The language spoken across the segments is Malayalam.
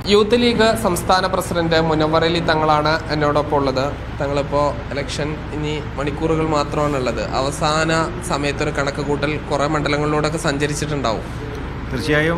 യൂത്ത് ലീഗ് സംസ്ഥാന പ്രസിഡന്റ് മുനവർ അലി തങ്ങളാണ് എന്നോടൊപ്പം ഉള്ളത് തങ്ങളിപ്പോൾ ഇലക്ഷൻ ഇനി മണിക്കൂറുകൾ മാത്രമാണുള്ളത് അവസാന സമയത്തൊരു കണക്ക് കൂട്ടൽ കുറേ മണ്ഡലങ്ങളിലൂടെയൊക്കെ സഞ്ചരിച്ചിട്ടുണ്ടാവും തീർച്ചയായും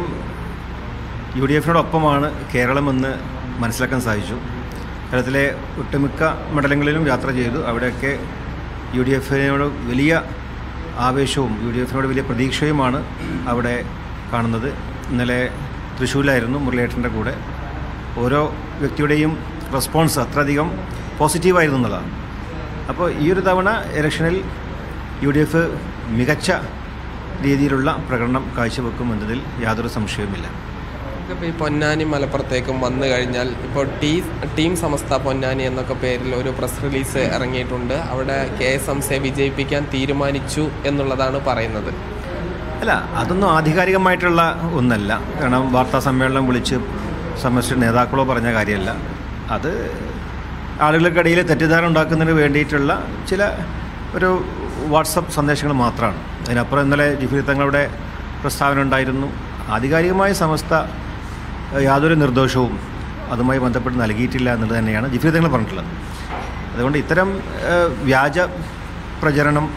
യു ഡി എഫിനോടൊപ്പമാണ് കേരളമെന്ന് മനസ്സിലാക്കാൻ സാധിച്ചു കേരളത്തിലെ ഒട്ടുമിക്ക മണ്ഡലങ്ങളിലും യാത്ര ചെയ്തു അവിടെയൊക്കെ യു ഡി എഫിനോട് വലിയ ആവേശവും യു ഡി എഫിനോട് വലിയ പ്രതീക്ഷയുമാണ് അവിടെ കാണുന്നത് ഇന്നലെ തൃശ്ശൂരിലായിരുന്നു മുരളിയേട്ടൻ്റെ കൂടെ ഓരോ വ്യക്തിയുടെയും റെസ്പോൺസ് അത്രയധികം പോസിറ്റീവായിരുന്നു എന്നുള്ളതാണ് അപ്പോൾ ഈ ഒരു തവണ ഇലക്ഷനിൽ യു ഡി എഫ് മികച്ച രീതിയിലുള്ള പ്രകടനം കാഴ്ചവെക്കും എന്നതിൽ യാതൊരു സംശയവുമില്ല ഇപ്പോൾ ഈ പൊന്നാനി മലപ്പുറത്തേക്കും വന്നു കഴിഞ്ഞാൽ ഇപ്പോൾ ടീ ടീം സമസ്ത പൊന്നാനി എന്നൊക്കെ പേരിൽ ഒരു പ്രസ് റിലീസ് ഇറങ്ങിയിട്ടുണ്ട് അവിടെ കെ എസ് എംസെ വിജയിപ്പിക്കാൻ തീരുമാനിച്ചു എന്നുള്ളതാണ് പറയുന്നത് അല്ല അതൊന്നും ആധികാരികമായിട്ടുള്ള ഒന്നല്ല കാരണം വാർത്താ സമ്മേളനം വിളിച്ച് സന്ദർശിച്ച നേതാക്കളോ പറഞ്ഞ കാര്യമല്ല അത് ആളുകൾക്കിടയിൽ തെറ്റിദ്ധാരണ ഉണ്ടാക്കുന്നതിന് വേണ്ടിയിട്ടുള്ള ചില ഒരു വാട്സപ്പ് സന്ദേശങ്ങൾ മാത്രമാണ് അതിനപ്പുറം ഇന്നലെ ജിഫിരി തങ്ങളുടെ പ്രസ്താവന ഉണ്ടായിരുന്നു ആധികാരികമായ സമസ്ത ഏഹ്, യാതൊരു നിർദ്ദേശവും അതുമായി ബന്ധപ്പെട്ട് നൽകിയിട്ടില്ല എന്നുള്ളത് തന്നെയാണ് ജിഫിരി തങ്ങൾ പറഞ്ഞിട്ടുള്ളത് അതുകൊണ്ട് ഇത്തരം ഏഹ്, വ്യാജ പ്രചരണം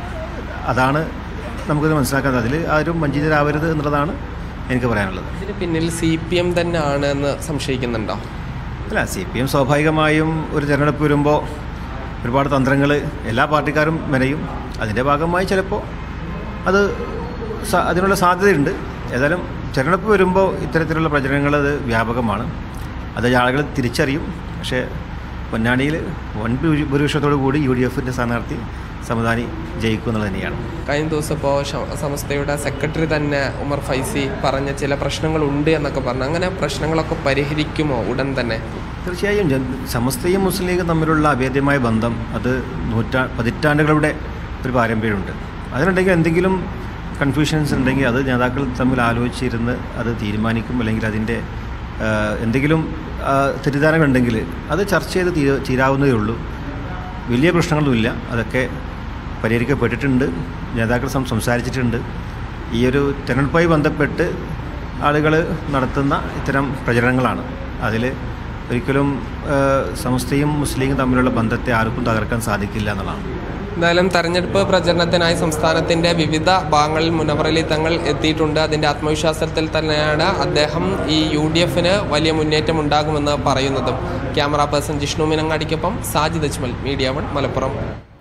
അതാണ് നമുക്കത് മനസ്സിലാക്കാൻ അതിൽ ആരും വഞ്ചിതരാവരുത് എന്നുള്ളതാണ് എനിക്ക് പറയാനുള്ളത് ഇതിന് പിന്നിൽ സി പി എം തന്നെ ആണ് എന്ന് സംശയിക്കുന്നുണ്ടോ അല്ല സി പി എം സ്വാഭാവികമായും ഒരു തിരഞ്ഞെടുപ്പ് വരുമ്പോൾ ഒരുപാട് തന്ത്രങ്ങൾ എല്ലാ പാർട്ടിക്കാരും മെനയും അതിൻ്റെ ഭാഗമായി ചിലപ്പോൾ അത് സ- അതിനുള്ള സാധ്യതയുണ്ട് ഏതായാലും തിരഞ്ഞെടുപ്പ് വരുമ്പോൾ ഇത്തരത്തിലുള്ള പ്രചരണങ്ങൾ അത് വ്യാപകമാണ് അത് ആളുകൾ തിരിച്ചറിയും പക്ഷേ പൊന്നാനിയിൽ വൻ ഭൂരി- ഭൂരിപക്ഷത്തോടു കൂടി യു ഡി എഫിൻ്റെ സ്ഥാനാർത്ഥി സമദാനി ജയിക്കും എന്നുള്ളത് തന്നെയാണ് കഴിഞ്ഞ ദിവസം ഇപ്പോൾ സമസ്തയുടെ സെക്രട്ടറി തന്നെ ഉമർ ഫൈസി പറഞ്ഞ ചില പ്രശ്നങ്ങളുണ്ട് എന്നൊക്കെ പറഞ്ഞു അങ്ങനെ പ്രശ്നങ്ങളൊക്കെ പരിഹരിക്കുമോ ഉടൻ തന്നെ തീർച്ചയായും ജൻ- സമസ്തയും മുസ്ലിം ലീഗും തമ്മിലുള്ള അഭേദ്യമായ ബന്ധം അത് നൂറ്റാ പതിറ്റാണ്ടുകളുടെ ഒരു പാരമ്പര്യമുണ്ട് അതിനുണ്ടെങ്കിൽ എന്തെങ്കിലും കൺഫ്യൂഷൻസ് ഉണ്ടെങ്കിൽ അത് നേതാക്കൾ തമ്മിൽ ആലോചിച്ചിരുന്ന് അത് തീരുമാനിക്കും അല്ലെങ്കിൽ അതിൻ്റെ ആ, എന്തെങ്കിലും ആ, തെറ്റിദ്ധാരണകളുണ്ടെങ്കിൽ അത് ചർച്ച ചെയ്ത് തീ തീരാവുന്നതേ ഉള്ളൂ വലിയ പ്രശ്നങ്ങളൊന്നുമില്ല അതൊക്കെ പരിഹരിക്കപ്പെട്ടിട്ടുണ്ട് നേതാക്കൾ സം സംസാരിച്ചിട്ടുണ്ട് ഈ ഒരു തെരഞ്ഞെടുപ്പുമായി ബന്ധപ്പെട്ട് ആളുകൾ നടത്തുന്ന ഇത്തരം പ്രചരണങ്ങളാണ് അതിൽ ഒരിക്കലും ആ, സമസ്തയും മുസ്ലിങ്ങളും തമ്മിലുള്ള ബന്ധത്തെ ആർക്കും തകർക്കാൻ സാധിക്കില്ല എന്നുള്ളതാണ് എന്തായാലും തെരഞ്ഞെടുപ്പ് പ്രചരണത്തിനായി സംസ്ഥാനത്തിന്റെ വിവിധ ഭാഗങ്ങളിൽ മുനവറലി തങ്ങൾ എത്തിയിട്ടുണ്ട് അതിന്റെ ആത്മവിശ്വാസത്തിൽ തന്നെയാണ് അദ്ദേഹം ഈ യു ഡി എഫിന് വലിയ മുന്നേറ്റം ഉണ്ടാകുമെന്ന് പറയുന്നതും ക്യാമറ പേഴ്സൺ ജിഷ്ണു മിനങ്ങാടിക്കൊപ്പം സാജിദ് അജ്മൽ മീഡിയ വൺ മലപ്പുറം